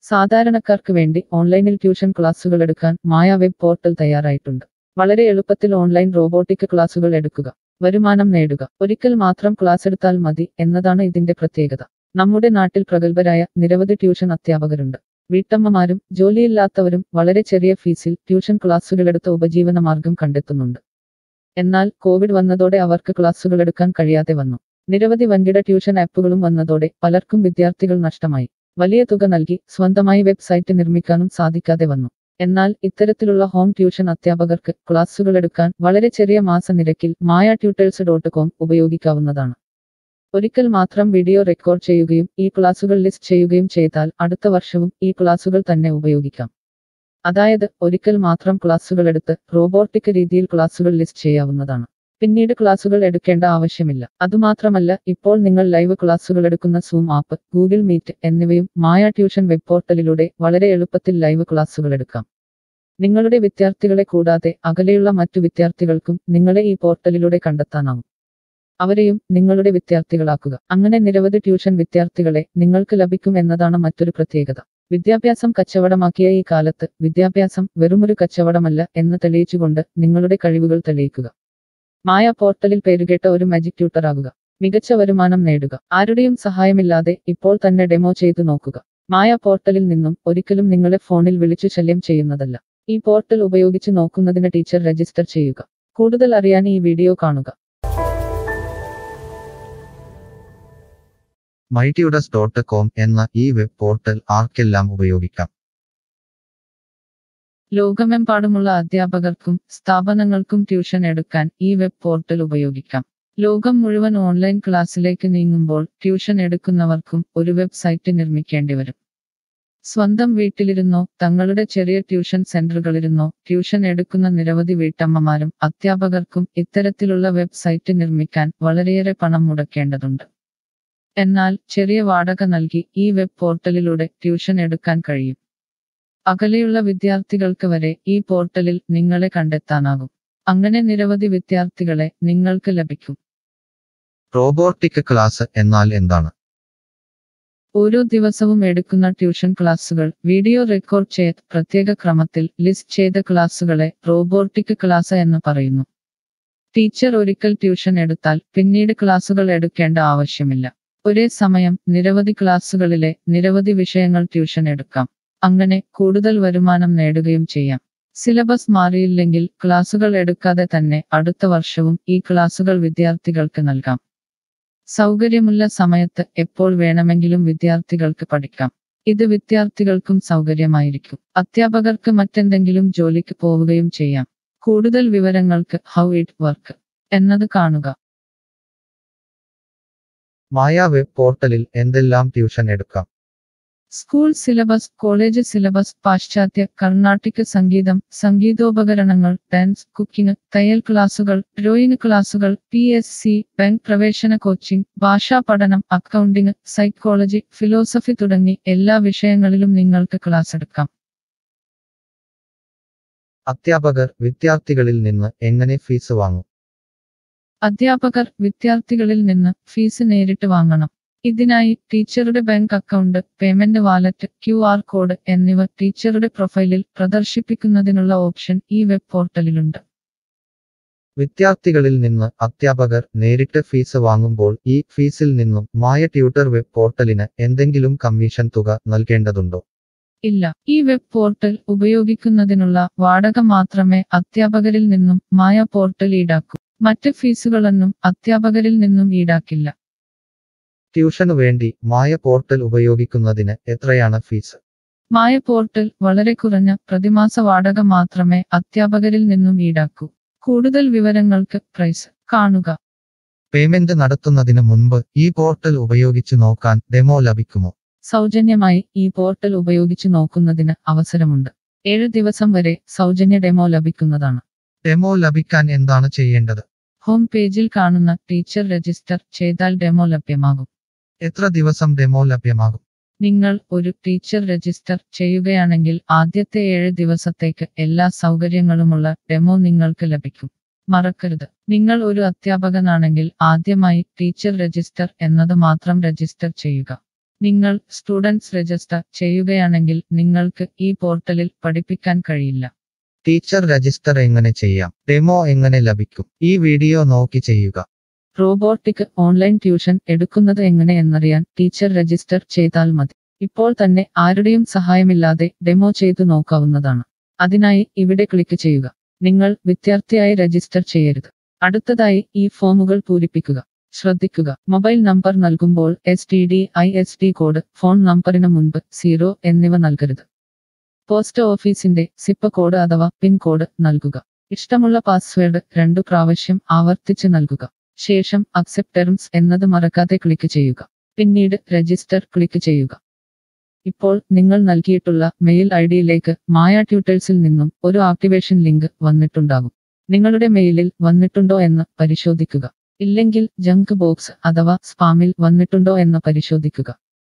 സാധാരണക്കാർക്ക് വേണ്ടി ഓൺലൈനിൽ ട്യൂഷൻ ക്ലാസുകൾ എടുക്കാൻ മായ വെബ് പോർട്ടൽ തയ്യാറായിട്ടുണ്ട് വളരെ എളുപ്പത്തിൽ ഓൺലൈൻ റോബോട്ടിക് ക്ലാസുകൾ എടുക്കുക വരുമാനം നേടുക ഒരിക്കൽ മാത്രം ക്ലാസ് എടുത്താൽ മതി എന്നതാണ് ഇതിന്റെ പ്രത്യേകത നമ്മുടെ നാട്ടിൽ പ്രഗത്ഭരായ നിരവധി ട്യൂഷൻ അധ്യാപകരുണ്ട് വീട്ടമ്മമാരും ജോലിയില്ലാത്തവരും വളരെ ചെറിയ ഫീസിൽ ട്യൂഷൻ ക്ലാസുകളെടുത്ത് ഉപജീവന മാർഗം കണ്ടെത്തുന്നുണ്ട് എന്നാൽ കോവിഡ് വന്നതോടെ അവർക്ക് ക്ലാസുകൾ എടുക്കാൻ കഴിയാതെ വന്നു നിരവധി വൻകിട ട്യൂഷൻ ആപ്പുകളും വന്നതോടെ പലർക്കും വിദ്യാർത്ഥികൾ നഷ്ടമായി വലിയ തുക നൽകി സ്വന്തമായി വെബ്സൈറ്റ് നിർമ്മിക്കാനും സാധിക്കാതെ വന്നു എന്നാൽ ഇത്തരത്തിലുള്ള ഹോം ട്യൂഷൻ അധ്യാപകർക്ക് ക്ലാസുകൾ എടുക്കാൻ വളരെ ചെറിയ മാസ നിരക്കിൽ മായ ട്യൂട്ടേഴ്സ് ഡോട്ട് കോം ഉപയോഗിക്കാവുന്നതാണ് ഒരിക്കൽ മാത്രം വീഡിയോ റെക്കോർഡ് ചെയ്യുകയും ഈ ക്ലാസുകൾ ലിസ്റ്റ് ചെയ്യുകയും ചെയ്താൽ അടുത്ത വർഷവും ഈ ക്ലാസുകൾ തന്നെ ഉപയോഗിക്കാം അതായത് ഒരിക്കൽ മാത്രം ക്ലാസുകൾ എടുത്ത് റോബോട്ടിക് രീതിയിൽ ക്ലാസുകൾ ലിസ്റ്റ് ചെയ്യാവുന്നതാണ് പിന്നീട് ക്ലാസുകൾ എടുക്കേണ്ട ആവശ്യമില്ല അതുമാത്രമല്ല ഇപ്പോൾ നിങ്ങൾ ലൈവ് ക്ലാസുകൾ എടുക്കുന്ന സൂം ആപ്പ് ഗൂഗിൾ മീറ്റ് എന്നിവയും മായ ട്യൂഷൻ വെബ് പോർട്ടലിലൂടെ വളരെ എളുപ്പത്തിൽ ലൈവ് ക്ലാസുകൾ എടുക്കാം നിങ്ങളുടെ വിദ്യാർത്ഥികളെ കൂടാതെ അകലെയുള്ള മറ്റു വിദ്യാർത്ഥികൾക്കും നിങ്ങളെ ഈ പോർട്ടലിലൂടെ കണ്ടെത്താനാവും അവരെയും നിങ്ങളുടെ വിദ്യാർത്ഥികളാക്കുക അങ്ങനെ നിരവധി ട്യൂഷൻ വിദ്യാർത്ഥികളെ നിങ്ങൾക്ക് ലഭിക്കും എന്നതാണ് മറ്റൊരു പ്രത്യേകത വിദ്യാഭ്യാസം കച്ചവടമാക്കിയ ഈ കാലത്ത് വിദ്യാഭ്യാസം വെറുമൊരു കച്ചവടമല്ല എന്ന് തെളിയിച്ചുകൊണ്ട് നിങ്ങളുടെ കഴിവുകൾ തെളിയിക്കുക മായ പോർട്ടലിൽ പേരുകേട്ട ഒരു മാജിക് ട്യൂട്ടർ ആകുക മികച്ച വരുമാനം നേടുക ആരുടെയും സഹായമില്ലാതെ ഇപ്പോൾ തന്നെ ഡെമോ ചെയ്തു നോക്കുക മായ പോർട്ടലിൽ നിന്നും ഒരിക്കലും നിങ്ങളെ ഫോണിൽ വിളിച്ചു ശല്യം ചെയ്യുന്നതല്ല ഈ പോർട്ടൽ ഉപയോഗിച്ച് നോക്കുന്നതിന് ടീച്ചർ രജിസ്റ്റർ ചെയ്യുക കൂടുതൽ അറിയാൻ ഈ വീഡിയോ കാണുക മൈറ്റിയുഡസ് ഡോട്ട് കോം എന്ന ഈ വെബ് പോർട്ടൽ ആർക്കെല്ലാം ഉപയോഗിക്കാം ലോകമെമ്പാടുമുള്ള അധ്യാപകർക്കും സ്ഥാപനങ്ങൾക്കും ട്യൂഷൻ എടുക്കാൻ ഈ വെബ് പോർട്ടൽ ഉപയോഗിക്കാം ലോകം മുഴുവൻ ഓൺലൈൻ ക്ലാസ്സിലേക്ക് നീങ്ങുമ്പോൾ ട്യൂഷൻ എടുക്കുന്നവർക്കും ഒരു വെബ്സൈറ്റ് നിർമ്മിക്കേണ്ടി വരും സ്വന്തം വീട്ടിലിരുന്നോ തങ്ങളുടെ ചെറിയ ട്യൂഷൻ സെന്ററുകളിലിരുന്നോ ട്യൂഷൻ എടുക്കുന്ന നിരവധി വീട്ടമ്മമാരും അധ്യാപകർക്കും ഇത്തരത്തിലുള്ള വെബ്സൈറ്റ് നിർമ്മിക്കാൻ വളരെയേറെ പണം മുടക്കേണ്ടതുണ്ട് എന്നാൽ ചെറിയ വാടക നൽകി ഈ വെബ് പോർട്ടലിലൂടെ ട്യൂഷൻ എടുക്കാൻ കഴിയും അകലെയുള്ള വിദ്യാർത്ഥികൾക്ക് വരെ ഈ പോർട്ടലിൽ നിങ്ങളെ കണ്ടെത്താനാകും അങ്ങനെ നിരവധി വിദ്യാർത്ഥികളെ നിങ്ങൾക്ക് ലഭിക്കും റോബോട്ടിക് ക്ലാസ് എന്നാൽ എന്താണ് ഓരോ ദിവസവും എടുക്കുന്ന ട്യൂഷൻ ക്ലാസുകൾ വീഡിയോ റെക്കോർഡ് ചെയ്ത് പ്രത്യേക ക്രമത്തിൽ ലിസ്റ്റ് ചെയ്ത ക്ലാസുകളെ റോബോട്ടിക് ക്ലാസ് എന്ന് പറയുന്നു ടീച്ചർ ഒരിക്കൽ ട്യൂഷൻ എടുത്താൽ പിന്നീട് ക്ലാസുകൾ എടുക്കേണ്ട ആവശ്യമില്ല ഒരേ സമയം നിരവധി ക്ലാസുകളിലെ നിരവധി വിഷയങ്ങൾ ട്യൂഷൻ എടുക്കാം അങ്ങനെ കൂടുതൽ വരുമാനം നേടുകയും ചെയ്യാം സിലബസ് മാറിയില്ലെങ്കിൽ ക്ലാസുകൾ എടുക്കാതെ തന്നെ അടുത്ത വർഷവും ഈ ക്ലാസുകൾ വിദ്യാർത്ഥികൾക്ക് നൽകാം സൗകര്യമുള്ള സമയത്ത് എപ്പോൾ വേണമെങ്കിലും വിദ്യാർത്ഥികൾക്ക് പഠിക്കാം ഇത് വിദ്യാർത്ഥികൾക്കും സൗകര്യമായിരിക്കും അധ്യാപകർക്ക് മറ്റെന്തെങ്കിലും ജോലിക്ക് പോവുകയും ചെയ്യാം കൂടുതൽ വിവരങ്ങൾക്ക് ഹൗ ഇറ്റ് വർക്ക് എന്നത് കാണുക മായ വെബ് പോർട്ടലിൽ എന്തെല്ലാം ട്യൂഷൻ എടുക്കാം സ്കൂൾ സിലബസ് കോളേജ് സിലബസ് പാശ്ചാത്യ കർണാട്ടിക് സംഗീതം സംഗീതോപകരണങ്ങൾ ഡാൻസ് കുക്കിംഗ് തയ്യൽ ക്ലാസുകൾ ഡ്രോയിങ് ക്ലാസുകൾ പി എസ് സി ബാങ്ക് പ്രവേശന കോച്ചിംഗ് ഭാഷാ പഠനം അക്കൗണ്ടിംഗ് സൈക്കോളജി ഫിലോസഫി തുടങ്ങി എല്ലാ വിഷയങ്ങളിലും നിങ്ങൾക്ക് ക്ലാസ് എടുക്കാം അധ്യാപകർ വിദ്യാർത്ഥികളിൽ നിന്ന് എങ്ങനെ ഫീസ് വാങ്ങും അധ്യാപകർ വിദ്യാർത്ഥികളിൽ നിന്ന് ഫീസ് നേരിട്ട് വാങ്ങണം ഇതിനായി ടീച്ചറുടെ bank account payment wallet Q R code എന്നിവ ടീച്ചറുടെ പ്രൊഫൈലിൽ പ്രദർശിപ്പിക്കുന്നതിനുള്ള ഓപ്ഷൻ ഈ വെബ് പോർട്ടലിലുണ്ട് വിദ്യാർത്ഥികളിൽ നിന്ന് അധ്യാപകർ നേരിട്ട് ഫീസ് വാങ്ങുമ്പോൾ ഈ ഫീസിൽ നിന്നും മായ ട്യൂട്ടർ വെബ് പോർട്ടലിന് എന്തെങ്കിലും കമ്മീഷൻ തുക നൽകേണ്ടതുണ്ടോ ഇല്ല ഈ വെബ് പോർട്ടൽ ഉപയോഗിക്കുന്നതിനുള്ള വാടക മാത്രമേ അധ്യാപകരിൽ നിന്നും മായ പോർട്ടൽ ഈടാക്കൂ മറ്റ് ഫീസുകളൊന്നും അധ്യാപകരിൽ നിന്നും ഈടാക്കില്ല ട്യൂഷനു വേണ്ടി മായ പോർട്ടൽ ഉപയോഗിക്കുന്നതിന് എത്രയാണ് ഫീസ് മായ പോർട്ടൽ വളരെ കുറഞ്ഞ പ്രതിമാസ വാടക മാത്രമേ അധ്യാപകരിൽ നിന്നും ഈടാക്കൂ കൂടുതൽ വിവരങ്ങൾക്ക് പ്രൈസ് കാണുക പേയ്മെന്റ് നടത്തുന്നതിന് മുൻപ് ഈ പോർട്ടൽ ഉപയോഗിച്ചു നോക്കാൻ ഡെമോ ലഭിക്കുമോ സൗജന്യമായി ഈ പോർട്ടൽ ഉപയോഗിച്ച് നോക്കുന്നതിന് അവസരമുണ്ട് ഏഴ് ദിവസം വരെ സൗജന്യ ഡെമോ ലഭിക്കുന്നതാണ് ഡെമോ ലഭിക്കാൻ എന്താണ് ചെയ്യേണ്ടത് ഹോം പേജിൽ കാണുന്ന ടീച്ചർ രജിസ്റ്റർ ചെയ്താൽ ഡെമോ ലഭ്യമാകും എത്ര ദിവസം ഡെമോ ലഭ്യമാകും നിങ്ങൾ ഒരു ടീച്ചർ രജിസ്റ്റർ ചെയ്യുകയാണെങ്കിൽ ആദ്യത്തെ ഏഴ് ദിവസത്തേക്ക് എല്ലാ സൗകര്യങ്ങളുമുള്ള ഡെമോ നിങ്ങൾക്ക് ലഭിക്കും മറക്കരുത് നിങ്ങൾ ഒരു അധ്യാപകനാണെങ്കിൽ ആദ്യമായി ടീച്ചർ രജിസ്റ്റർ എന്നത് മാത്രം രജിസ്റ്റർ ചെയ്യുക നിങ്ങൾ സ്റ്റുഡൻസ് രജിസ്റ്റർ ചെയ്യുകയാണെങ്കിൽ നിങ്ങൾക്ക് ഈ പോർട്ടലിൽ പഠിപ്പിക്കാൻ കഴിയില്ല ടീച്ചർ രജിസ്റ്റർ എങ്ങനെ ചെയ്യാം ഡെമോ എങ്ങനെ ലഭിക്കും ഈ വീഡിയോ നോക്കി ചെയ്യുക റോബോട്ടിക് ഓൺലൈൻ ട്യൂഷൻ എടുക്കുന്നത് എങ്ങനെ എന്നറിയാൻ ടീച്ചർ രജിസ്റ്റർ ചെയ്താൽ മതി ഇപ്പോൾ തന്നെ ആരുടെയും സഹായമില്ലാതെ ഡെമോ ചെയ്തു നോക്കാവുന്നതാണ് അതിനായി ഇവിടെ ക്ലിക്ക് ചെയ്യുക നിങ്ങൾ വിദ്യാർത്ഥിയായി രജിസ്റ്റർ ചെയ്യരുത് അടുത്തതായി ഈ ഫോമുകൾ പൂരിപ്പിക്കുക ശ്രദ്ധിക്കുക മൊബൈൽ നമ്പർ നൽകുമ്പോൾ S T D I S T code phone നമ്പറിന് മുൻപ് സീറോ എന്നിവ നൽകരുത് പോസ്റ്റ് ഓഫീസിന്റെ സിപ്പ് കോഡ് അഥവാ പിൻ കോഡ് നൽകുക ഇഷ്ടമുള്ള പാസ്വേഡ് രണ്ടു പ്രാവശ്യം ആവർത്തിച്ച് നൽകുക ശേഷം അക്സെപ്റ്റ് ടെർംസ് എന്നത് മറക്കാതെ ക്ലിക്ക് ചെയ്യുക പിന്നീട് രജിസ്റ്റർ ക്ലിക്ക് ചെയ്യുക ഇപ്പോൾ നിങ്ങൾ നൽകിയിട്ടുള്ള മെയിൽ ഐ ഡിയിലേക്ക് മായ ട്യൂട്ടേഴ്സിൽ നിന്നും ഒരു ആക്ടിവേഷൻ ലിങ്ക് വന്നിട്ടുണ്ടാകും നിങ്ങളുടെ മെയിലിൽ വന്നിട്ടുണ്ടോ എന്ന് പരിശോധിക്കുക ഇല്ലെങ്കിൽ ജങ്ക് ബോക്സ് അഥവാ സ്പാമിൽ വന്നിട്ടുണ്ടോ എന്ന് പരിശോധിക്കുക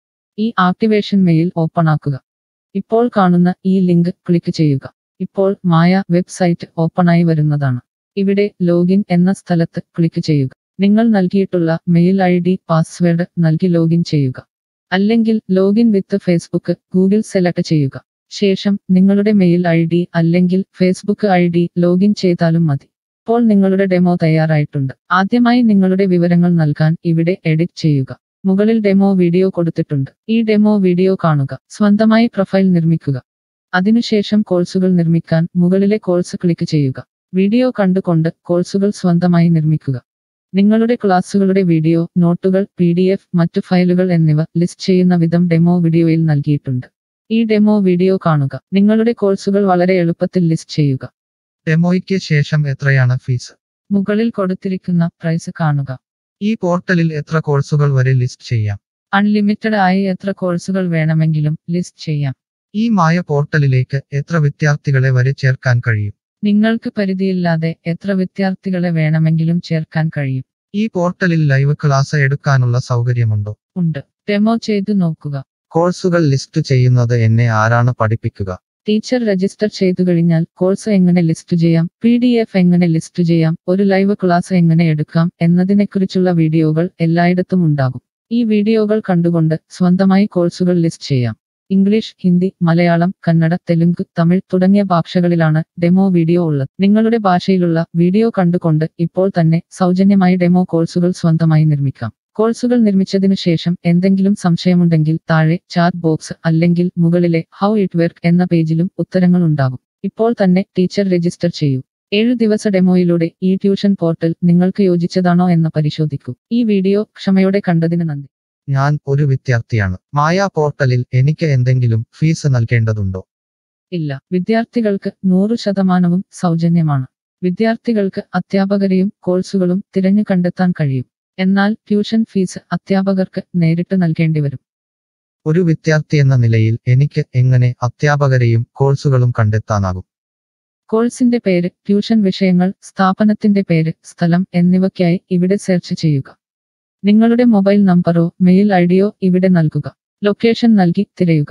ഈ ആക്ടിവേഷൻ മെയിൽ ഓപ്പൺ ആക്കുക ഇപ്പോൾ കാണുന്ന ഈ ലിങ്ക് ക്ലിക്ക് ചെയ്യുക ഇപ്പോൾ മായ വെബ്സൈറ്റ് ഓപ്പണായി വരുന്നതാണ് ഇവിടെ ലോഗിൻ എന്ന സ്ഥലത്ത് ക്ലിക്ക് ചെയ്യുക നിങ്ങൾ നൽകിയിട്ടുള്ള മെയിൽ ഐ ഡി പാസ്വേഡ് നൽകി ലോഗിൻ ചെയ്യുക അല്ലെങ്കിൽ login with Facebook Google select ചെയ്യുക ശേഷം നിങ്ങളുടെ മെയിൽ ഐ ഡി അല്ലെങ്കിൽ ഫേസ്ബുക്ക് ഐ ഡി ലോഗിൻ ചെയ്താലും മതി ഇപ്പോൾ നിങ്ങളുടെ ഡെമോ തയ്യാറായിട്ടുണ്ട് ആദ്യമായി നിങ്ങളുടെ വിവരങ്ങൾ നൽകാൻ ഇവിടെ എഡിറ്റ് ചെയ്യുക മുകളിൽ ഡെമോ വീഡിയോ കൊടുത്തിട്ടുണ്ട് ഈ ഡെമോ വീഡിയോ കാണുക സ്വന്തമായി പ്രൊഫൈൽ നിർമ്മിക്കുക അതിനുശേഷം കോഴ്സുകൾ നിർമ്മിക്കാൻ മുകളിലെ കോഴ്സ് ക്ലിക്ക് ചെയ്യുക വീഡിയോ കണ്ടുകൊണ്ട് കോഴ്സുകൾ സ്വന്തമായി നിർമ്മിക്കുക നിങ്ങളുടെ ക്ലാസ്സുകളുടെ വീഡിയോ നോട്ടുകൾ പി ഡി എഫ് മറ്റു ഫയലുകൾ എന്നിവ ലിസ്റ്റ് ചെയ്യുന്ന വിധം ഡെമോ വീഡിയോയിൽ നൽകിയിട്ടുണ്ട് ഈ ഡെമോ വീഡിയോ കാണുക നിങ്ങളുടെ കോഴ്സുകൾ വളരെ എളുപ്പത്തിൽ ലിസ്റ്റ് ചെയ്യുക ഡെമോയ്ക്ക് ശേഷം എത്രയാണ് ഫീസ് മുകളിൽ കൊടുത്തിരിക്കുന്ന പ്രൈസ് കാണുക ഈ പോർട്ടലിൽ എത്ര കോഴ്സുകൾ വരെ ലിസ്റ്റ് ചെയ്യാം അൺലിമിറ്റഡ് ആയി എത്ര കോഴ്സുകൾ വേണമെങ്കിലും ലിസ്റ്റ് ചെയ്യാം ഈ മായ പോർട്ടലിലേക്ക് എത്ര വിദ്യാർത്ഥികളെ വരെ ചേർക്കാൻ കഴിയും നിങ്ങൾക്ക് പരിധിയില്ലാതെ എത്ര വിദ്യാർത്ഥികളെ വേണമെങ്കിലും ചേർക്കാൻ കഴിയും ഈ പോർട്ടലിൽ ലൈവ് ക്ലാസ് എടുക്കാനുള്ള സൗകര്യമുണ്ടോ ഉണ്ട് ഡെമോ ചെയ്തു നോക്കുക കോഴ്സുകൾ ലിസ്റ്റ് ചെയ്യുന്നത് എന്നെ ആരാണ് പഠിപ്പിക്കുക ടീച്ചർ രജിസ്റ്റർ ചെയ്തു കഴിഞ്ഞാൽ കോഴ്സ് എങ്ങനെ ലിസ്റ്റ് ചെയ്യാം പി ഡി എഫ് എങ്ങനെ ലിസ്റ്റ് ചെയ്യാം ഒരു ലൈവ് ക്ലാസ് എങ്ങനെ എടുക്കാം എന്നതിനെക്കുറിച്ചുള്ള വീഡിയോകൾ എല്ലായിടത്തും ഉണ്ടാകും ഈ വീഡിയോകൾ കണ്ടുകൊണ്ട് സ്വന്തമായി കോഴ്സുകൾ ലിസ്റ്റ് ചെയ്യാം ഇംഗ്ലീഷ് ഹിന്ദി മലയാളം കന്നഡ തെലുങ്ക് തമിഴ് തുടങ്ങിയ ഭാഷകളിലാണ് ഡെമോ വീഡിയോ ഉള്ളത് നിങ്ങളുടെ ഭാഷയിലുള്ള വീഡിയോ കണ്ടുകൊണ്ട് ഇപ്പോൾ തന്നെ സൗജന്യമായി ഡെമോ കോഴ്സുകൾ സ്വന്തമായി നിർമ്മിക്കാം കോഴ്സുകൾ നിർമ്മിച്ചതിനു ശേഷം എന്തെങ്കിലും സംശയമുണ്ടെങ്കിൽ താഴെ ചാറ്റ് ബോക്സ് അല്ലെങ്കിൽ മുകളിലെ ഹൗ ഇറ്റ് വർക്ക് എന്ന പേജിലും ഉത്തരങ്ങൾ ഉണ്ടാകും ഇപ്പോൾ തന്നെ ടീച്ചർ രജിസ്റ്റർ ചെയ്യൂ ഏഴു ദിവസ ഡെമോയിലൂടെ ഈ ട്യൂഷൻ പോർട്ടൽ നിങ്ങൾക്ക് യോജിച്ചതാണോ എന്ന് പരിശോധിക്കൂ ഈ വീഡിയോ ക്ഷമയോടെ കണ്ടതിന് നന്ദി ഞാൻ ഒരു വിദ്യാർത്ഥിയാണ് മായ പോർട്ടലിൽ എനിക്ക് എന്തെങ്കിലും ഫീസ് നൽകേണ്ടതുണ്ടോ ഇല്ല വിദ്യാർത്ഥികൾക്ക് നൂറ് ശതമാനവും സൗജന്യമാണ് വിദ്യാർത്ഥികൾക്ക് അധ്യാപകരെയും കോഴ്സുകളും തിരഞ്ഞു കണ്ടെത്താൻ കഴിയും എന്നാൽ ട്യൂഷൻ ഫീസ് അധ്യാപകർക്ക് നേരിട്ട് നൽകേണ്ടി വരും ഒരു വിദ്യാർത്ഥി എന്ന നിലയിൽ എനിക്ക് എങ്ങനെ അധ്യാപകരെയും കോഴ്സുകളും കണ്ടെത്താനാകും കോഴ്സിന്റെ പേര് ട്യൂഷൻ വിഷയങ്ങൾ സ്ഥാപനത്തിന്റെ പേര് സ്ഥലം എന്നിവയ്ക്കായി ഇവിടെ സെർച്ച് ചെയ്യുക നിങ്ങളുടെ മൊബൈൽ നമ്പറോ മെയിൽ ഐഡിയോ ഇവിടെ നൽകുക ലൊക്കേഷൻ നൽകി തിരയുക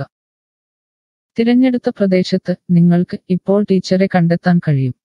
തിരഞ്ഞെടുത്ത പ്രദേശത്ത് നിങ്ങൾക്ക് ഇപ്പോൾ ടീച്ചറെ കണ്ടെത്താൻ കഴിയും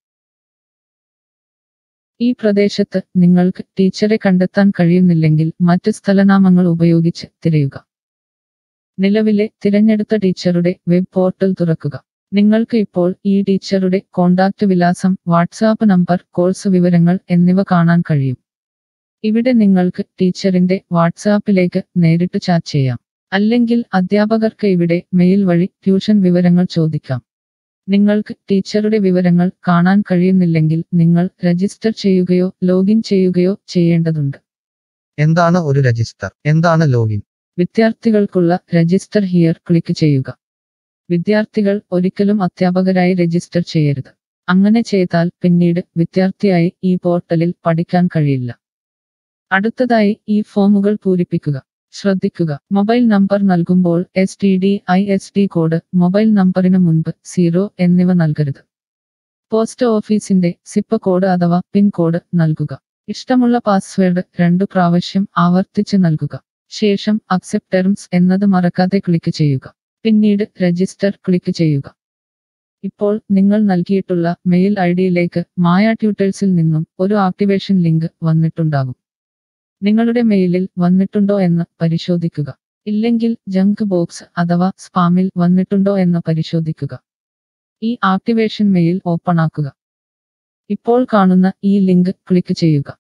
ഈ പ്രദേശത്ത് നിങ്ങൾക്ക് ടീച്ചറെ കണ്ടെത്താൻ കഴിയുന്നില്ലെങ്കിൽ മറ്റ് സ്ഥലനാമങ്ങൾ ഉപയോഗിച്ച് തിരയുക നിലവിലെ തിരഞ്ഞെടുത്ത ടീച്ചറുടെ വെബ് പോർട്ടൽ തുറക്കുക നിങ്ങൾക്ക് ഇപ്പോൾ ഈ ടീച്ചറുടെ കോണ്ടാക്ട് വിലാസം വാട്സാപ്പ് നമ്പർ കോഴ്സ് വിവരങ്ങൾ എന്നിവ കാണാൻ കഴിയും ഇവിടെ നിങ്ങൾക്ക് ടീച്ചറിന്റെ വാട്സാപ്പിലേക്ക് നേരിട്ട് ചാറ്റ് ചെയ്യാം അല്ലെങ്കിൽ അധ്യാപകർക്ക് ഇവിടെ മെയിൽ വഴി ട്യൂഷൻ വിവരങ്ങൾ ചോദിക്കാം നിങ്ങൾക്ക് ടീച്ചറുടെ വിവരങ്ങൾ കാണാൻ കഴിയുന്നില്ലെങ്കിൽ നിങ്ങൾ രജിസ്റ്റർ ചെയ്യുകയോ ലോഗിൻ ചെയ്യുകയോ ചെയ്യേണ്ടതുണ്ട് എന്താണ് ഒരു രജിസ്റ്റർ എന്താണ് ലോഗിൻ വിദ്യാർത്ഥികൾക്കുള്ള രജിസ്റ്റർ ഹിയർ ക്ലിക്ക് ചെയ്യുക വിദ്യാർത്ഥികൾ ഒരിക്കലും അധ്യാപകരായി രജിസ്റ്റർ ചെയ്യരുത് അങ്ങനെ ചെയ്താൽ പിന്നീട് വിദ്യാർത്ഥിയായി ഈ പോർട്ടലിൽ പഠിക്കാൻ കഴിയില്ല അടുത്തതായി ഈ ഫോമുകൾ പൂരിപ്പിക്കുക ശ്രദ്ധിക്കുക മൊബൈൽ നമ്പർ നൽകുമ്പോൾ S T D I S T code mobile നമ്പറിന് മുൻപ് സീറോ എന്നിവ നൽകരുത് പോസ്റ്റ് ഓഫീസിന്റെ സിപ്പ് കോഡ് അഥവാ പിൻ കോഡ് നൽകുക ഇഷ്ടമുള്ള പാസ്വേഡ് രണ്ടു പ്രാവശ്യം ആവർത്തിച്ച് നൽകുക ശേഷം അക്സെപ്റ്റ് ടെർംസ് എന്നത് മറക്കാതെ ക്ലിക്ക് ചെയ്യുക പിന്നീട് രജിസ്റ്റർ ക്ലിക്ക് ചെയ്യുക ഇപ്പോൾ നിങ്ങൾ നൽകിയിട്ടുള്ള മെയിൽ ഐ ഡിയിലേക്ക് മായ ട്യൂട്ടേഴ്സിൽ നിന്നും ഒരു ആക്ടിവേഷൻ ലിങ്ക് വന്നിട്ടുണ്ടാകും നിങ്ങളുടെ മെയിലിൽ വന്നിട്ടുണ്ടോ എന്ന് പരിശോധിക്കുക ഇല്ലെങ്കിൽ ജങ്ക് ബോക്സ് അഥവാ സ്പാമിൽ വന്നിട്ടുണ്ടോ എന്ന് പരിശോധിക്കുക ഈ ആക്ടിവേഷൻ മെയിൽ ഓപ്പൺ ആക്കുക ഇപ്പോൾ കാണുന്ന ഈ ലിങ്ക് ക്ലിക്ക് ചെയ്യുക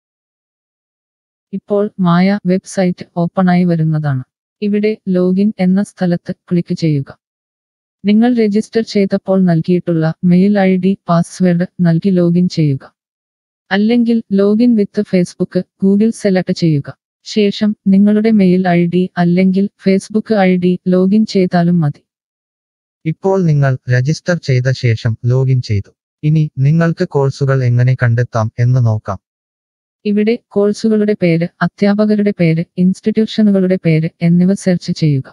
ഇപ്പോൾ മായ വെബ്സൈറ്റ് ഓപ്പണായി വരുന്നതാണ് ഇവിടെ ലോഗിൻ എന്ന സ്ഥലത്ത് ക്ലിക്ക് ചെയ്യുക നിങ്ങൾ രജിസ്റ്റർ ചെയ്തപ്പോൾ നൽകിയിട്ടുള്ള മെയിൽ ഐ ഡി പാസ്വേഡ് നൽകി ലോഗിൻ ചെയ്യുക അല്ലെങ്കിൽ login with Facebook Google select ചെയ്യുക ശേഷം നിങ്ങളുടെ മെയിൽ ഐ ഡി അല്ലെങ്കിൽ ഫേസ്ബുക്ക് ഐ ഡി ലോഗിൻ ചെയ്താലും മതി ഇപ്പോൾ നിങ്ങൾ രജിസ്റ്റർ ചെയ്ത ശേഷം ലോഗിൻ ചെയ്തു ഇനി നിങ്ങൾക്ക് കോഴ്സുകൾ എങ്ങനെ കണ്ടെത്താം എന്ന് നോക്കാം ഇവിടെ കോഴ്സുകളുടെ പേര് അധ്യാപകരുടെ പേര് ഇൻസ്റ്റിറ്റ്യൂഷനുകളുടെ പേര് എന്നിവ സെർച്ച് ചെയ്യുക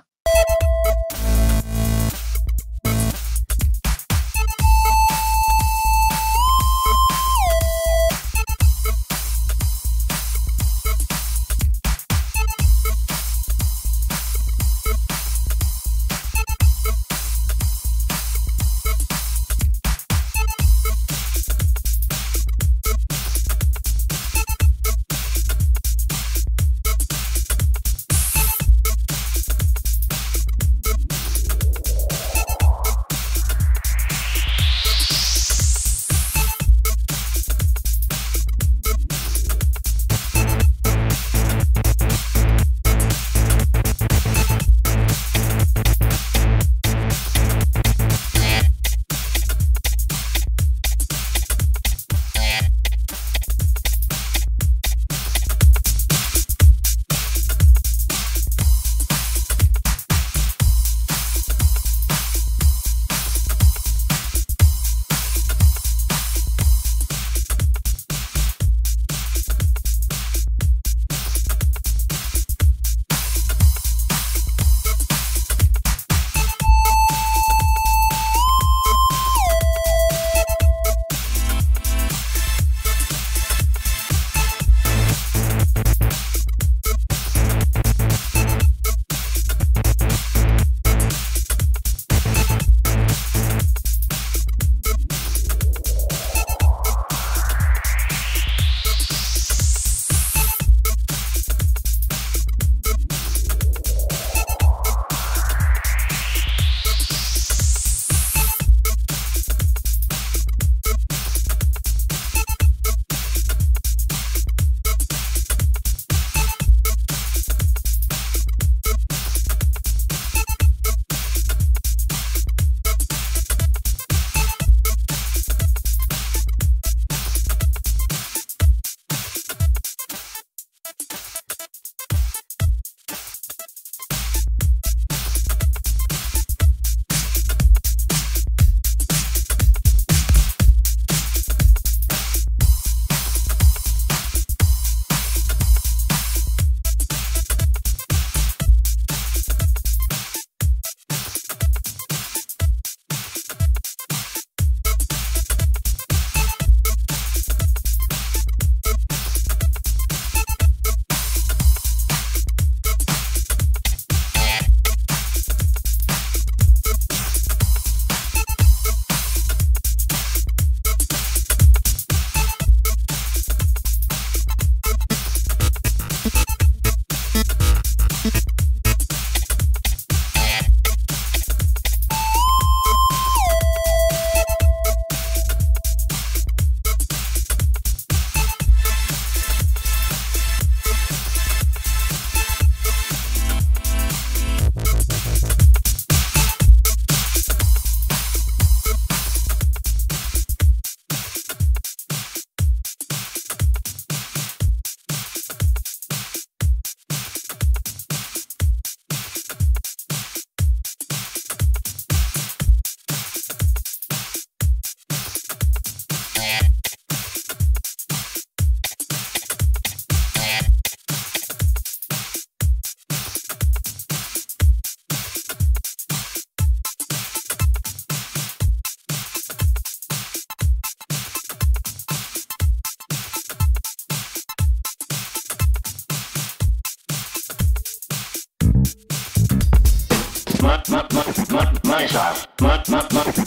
Money shot. Mon- mon- mon-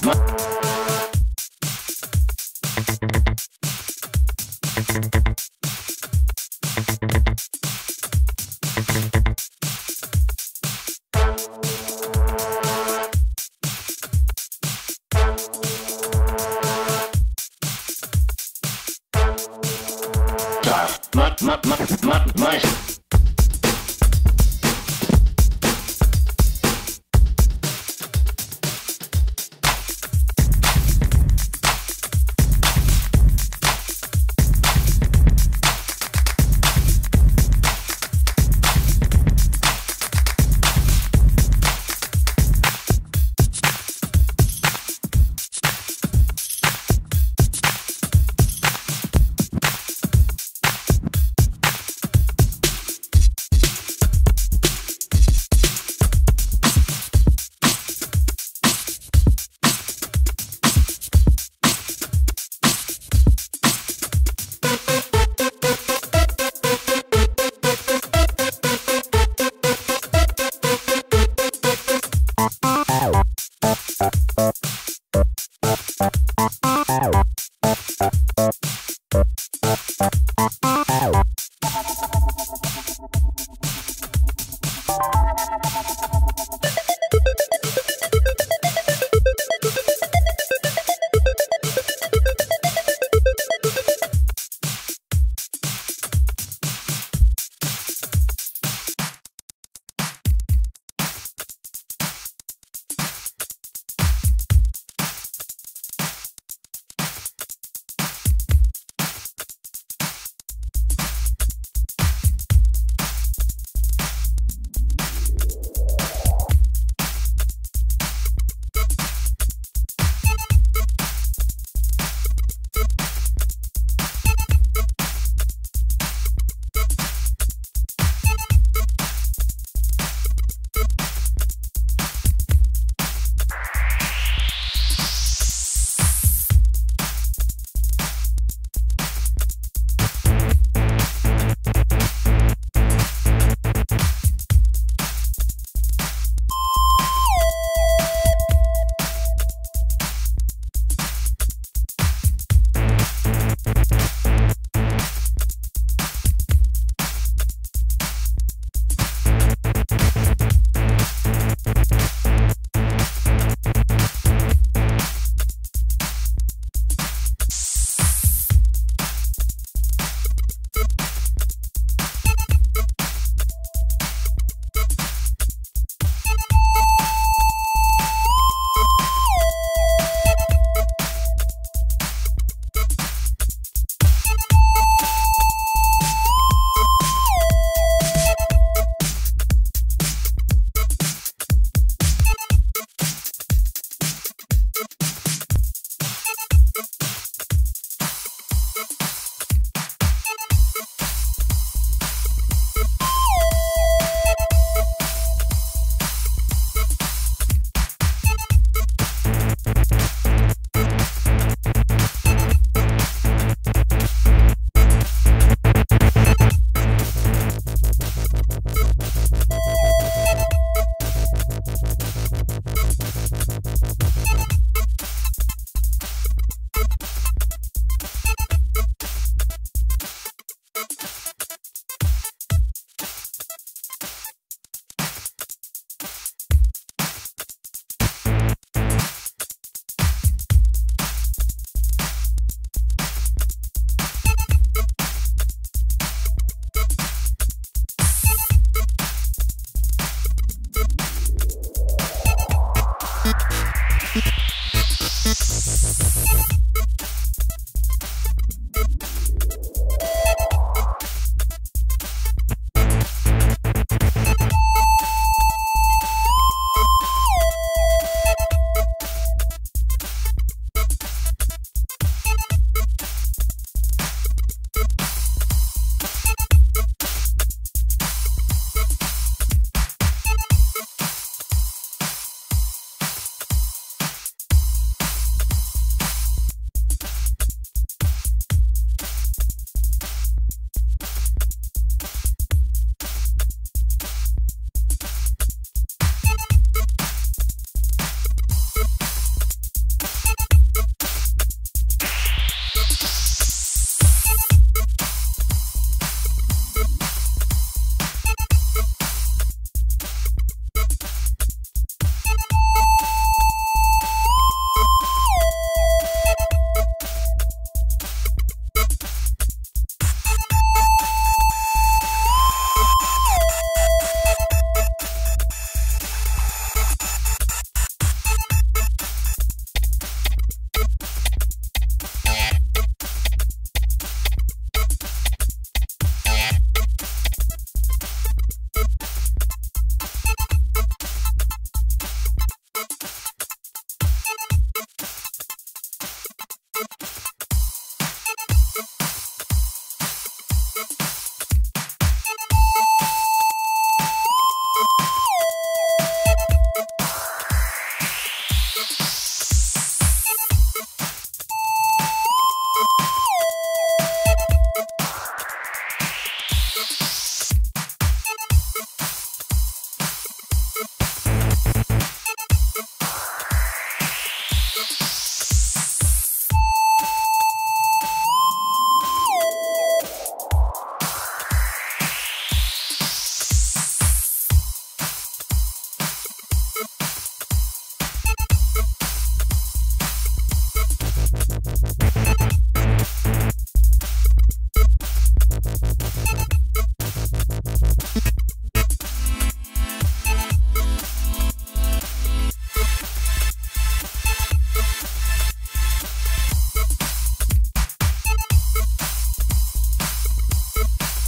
mon- ma, ma, ma, ma,